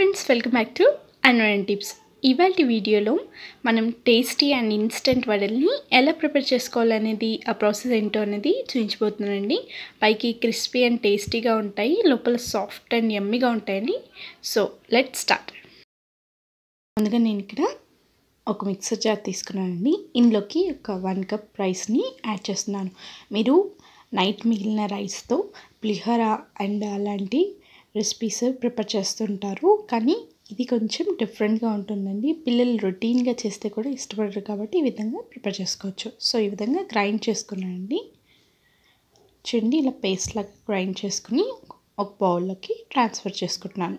friends welcome back to అన్వన్ tips ఇవాళ వీడియోలో మనం టేస్టీ అండ్ ఇన్స్టెంట్ వడల్ని ఎలా ప్రిపేర్ చేసుకోవాలనేది ఆ ప్రాసెస్ ఏంటో అనేది చూపించబోతున్నానండి పైకి క్రిస్పీ అండ్ టేస్టీగా ఉంటాయి లోపల సాఫ్ట్ అండ్ యమ్మీగా ఉంటాయండి సో లెట్ స్టార్ట్ ముందుగా నేను ఇక్కడ ఒక మిక్సర్ జార్ తీసుకున్నానండి ఇందులోకి ఒక వన్ కప్ రైస్ని యాడ్ చేస్తున్నాను మీరు నైట్ మిగిలిన రైస్తో పులిహోర అండ్ అలాంటి రెసిపీస్ ప్రిపేర్ చేస్తుంటారు కానీ ఇది కొంచెం డిఫరెంట్గా ఉంటుందండి పిల్లలు రొటీన్గా చేస్తే కూడా ఇష్టపడరు కాబట్టి ఈ విధంగా ప్రిపేర్ చేసుకోవచ్చు సో ఈ విధంగా గ్రైండ్ చేసుకున్నానండి చూడండి ఇలా పేస్ట్ లాగా గ్రైండ్ చేసుకుని ఒక బౌల్లోకి ట్రాన్స్ఫర్ చేసుకుంటున్నాను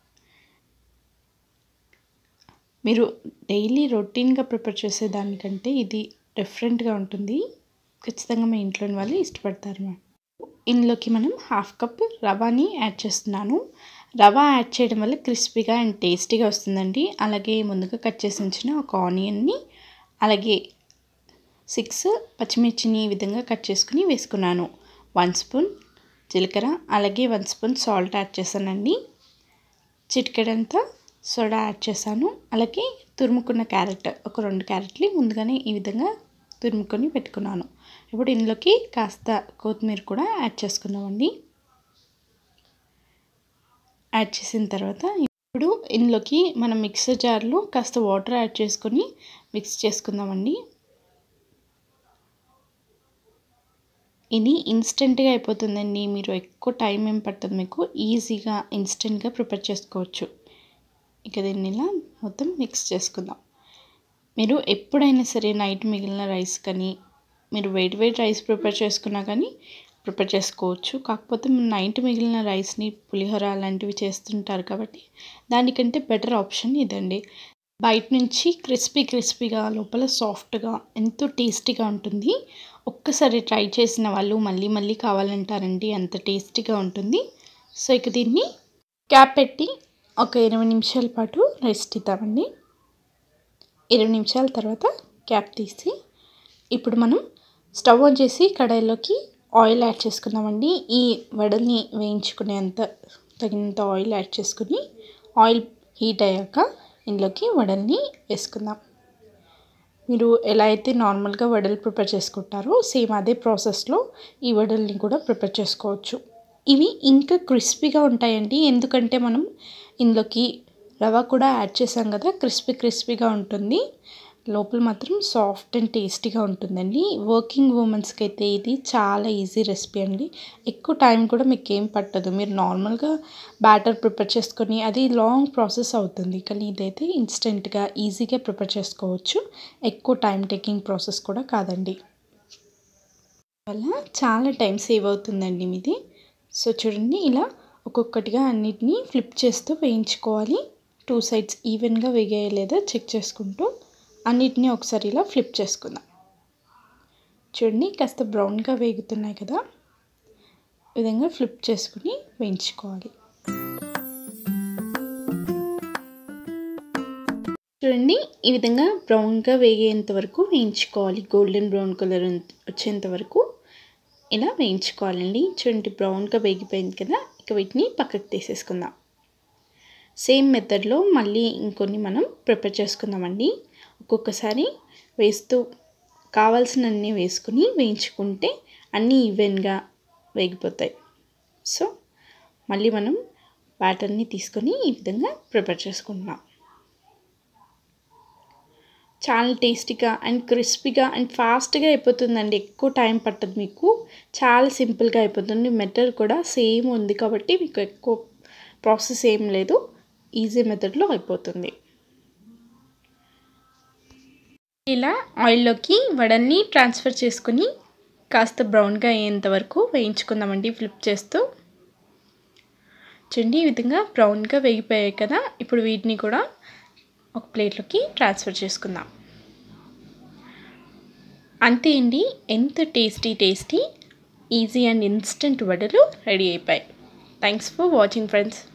మీరు డైలీ రొటీన్గా ప్రిపేర్ చేసేదానికంటే ఇది డిఫరెంట్గా ఉంటుంది ఖచ్చితంగా మీ ఇంట్లోని వాళ్ళు ఇష్టపడతారు ఇందులోకి మనం హాఫ్ కప్ రవాని యాడ్ చేస్తున్నాను రవా యాడ్ చేయడం వల్ల క్రిస్పీగా అండ్ టేస్టీగా వస్తుందండి అలాగే ముందుగా కట్ చేసి ఉంచిన ఒక ఆనియన్ని అలాగే సిక్స్ పచ్చిమిర్చిని ఈ విధంగా కట్ చేసుకుని వేసుకున్నాను వన్ స్పూన్ జీలకర్ర అలాగే వన్ స్పూన్ సాల్ట్ యాడ్ చేశానండి చిటికెడంతా సోడా యాడ్ చేశాను అలాగే తురుముకున్న క్యారెట్ ఒక రెండు క్యారెట్లు ముందుగానే ఈ విధంగా తురుముకొని పెట్టుకున్నాను ఇప్పుడు ఇందులోకి కాస్త కొత్తిమీర కూడా యాడ్ చేసుకున్నామండి యాడ్ చేసిన తర్వాత ఇప్పుడు ఇందులోకి మనం మిక్సర్ జార్లో కాస్త వాటర్ యాడ్ చేసుకొని మిక్స్ చేసుకుందామండి ఇది ఇన్స్టెంట్గా అయిపోతుందండి మీరు ఎక్కువ టైం ఏం పట్టదు మీకు ఈజీగా ఇన్స్టెంట్గా ప్రిపేర్ చేసుకోవచ్చు ఇక దీన్ని ఇలా మొత్తం మిక్స్ చేసుకుందాం మీరు ఎప్పుడైనా సరే నైట్ మిగిలిన రైస్ కానీ మీరు వెయిట్ వెయిట్ రైస్ ప్రిపేర్ చేసుకున్నా కానీ ప్రిపేర్ చేసుకోవచ్చు కాకపోతే నైట్ మిగిలిన రైస్ని పులిహోర అలాంటివి చేస్తుంటారు కాబట్టి దానికంటే బెటర్ ఆప్షన్ ఇదండి బయట నుంచి క్రిస్పీ క్రిస్పీగా లోపల సాఫ్ట్గా ఎంతో టేస్టీగా ఉంటుంది ఒక్కసారి ట్రై చేసిన వాళ్ళు మళ్ళీ మళ్ళీ కావాలంటారండి అంత టేస్టీగా ఉంటుంది సో ఇక దీన్ని క్యాప్ పెట్టి ఒక ఇరవై నిమిషాల పాటు రెస్ట్ ఇద్దామండి ఇరవై నిమిషాల తర్వాత క్యాప్ తీసి ఇప్పుడు మనం స్టవ్ ఆన్ చేసి కడాయిలోకి ఆయిల్ యాడ్ చేసుకుందామండి ఈ వడల్ని వేయించుకునేంత తగినంత ఆయిల్ యాడ్ చేసుకుని ఆయిల్ హీట్ అయ్యాక ఇందులోకి వడల్ని వేసుకుందాం మీరు ఎలా అయితే నార్మల్గా వడలు ప్రిపేర్ చేసుకుంటారో సేమ్ అదే ప్రాసెస్లో ఈ వడల్ని కూడా ప్రిపేర్ చేసుకోవచ్చు ఇవి ఇంకా క్రిస్పీగా ఉంటాయండి ఎందుకంటే మనం ఇందులోకి రవ కూడా యాడ్ చేసాం కదా క్రిస్పీ క్రిస్పీగా ఉంటుంది లోపల మాత్రం సాఫ్ట్ అండ్ టేస్టీగా ఉంటుందండి వర్కింగ్ ఉమెన్స్కి అయితే ఇది చాలా ఈజీ రెసిపీ అండి ఎక్కువ టైం కూడా మీకు ఏం పట్టదు మీరు నార్మల్గా బ్యాటర్ ప్రిపేర్ చేసుకొని అది లాంగ్ ప్రాసెస్ అవుతుంది కానీ ఇదైతే ఇన్స్టెంట్గా ఈజీగా ప్రిపేర్ చేసుకోవచ్చు ఎక్కువ టైం టేకింగ్ ప్రాసెస్ కూడా కాదండి వల్ల చాలా టైం సేవ్ అవుతుందండి మీది సో చూడండి ఇలా ఒక్కొక్కటిగా అన్నిటినీ ఫ్లిప్ చేస్తూ వేయించుకోవాలి టూ సైడ్స్ ఈవెన్గా వేగాయో లేదా చెక్ చేసుకుంటూ అన్నిటినీ ఒకసారి ఇలా ఫ్లిప్ చేసుకుందాం చూడండి కాస్త బ్రౌన్గా వేగుతున్నాయి కదా ఈ విధంగా ఫ్లిప్ చేసుకుని వేయించుకోవాలి చూడండి ఈ విధంగా బ్రౌన్గా వేగేంత వరకు వేయించుకోవాలి గోల్డెన్ బ్రౌన్ కలర్ వచ్చేంత వరకు ఇలా వేయించుకోవాలండి చూడండి బ్రౌన్గా వేగిపోయింది కదా ఇక వీటిని పక్కకు తీసేసుకుందాం సేమ్ మెథడ్లో మళ్ళీ ఇంకొన్ని మనం ప్రిపేర్ చేసుకుందామండి ఒక్కొక్కసారి వేస్తూ కావాల్సినన్ని వేసుకుని వేయించుకుంటే అన్నీ ఈవెన్గా వేగిపోతాయి సో మళ్ళీ మనం బ్యాటర్ని తీసుకొని ఈ విధంగా ప్రిపేర్ చేసుకుంటున్నాం చాలా టేస్టీగా అండ్ క్రిస్పీగా అండ్ ఫాస్ట్గా అయిపోతుందండి ఎక్కువ టైం పట్టదు మీకు చాలా సింపుల్గా అయిపోతుంది మెథడ్ కూడా సేమ్ ఉంది కాబట్టి మీకు ఎక్కువ ప్రాసెస్ ఏం లేదు ఈజీ మెథడ్లో అయిపోతుంది ఇలా ఆయిల్లోకి వడల్ని ట్రాన్స్ఫర్ చేసుకుని కాస్త బ్రౌన్గా అయ్యేంత వరకు వేయించుకుందామండి ఫ్లిప్ చేస్తూ చూడండి ఈ విధంగా బ్రౌన్గా వేగిపోయాయి కదా ఇప్పుడు వీటిని కూడా ఒక ప్లేట్లోకి ట్రాన్స్ఫర్ చేసుకుందాం అంతే అండి ఎంత tasty tasty easy and instant వడలు రెడీ అయిపోయాయి థ్యాంక్స్ ఫర్ వాచింగ్ ఫ్రెండ్స్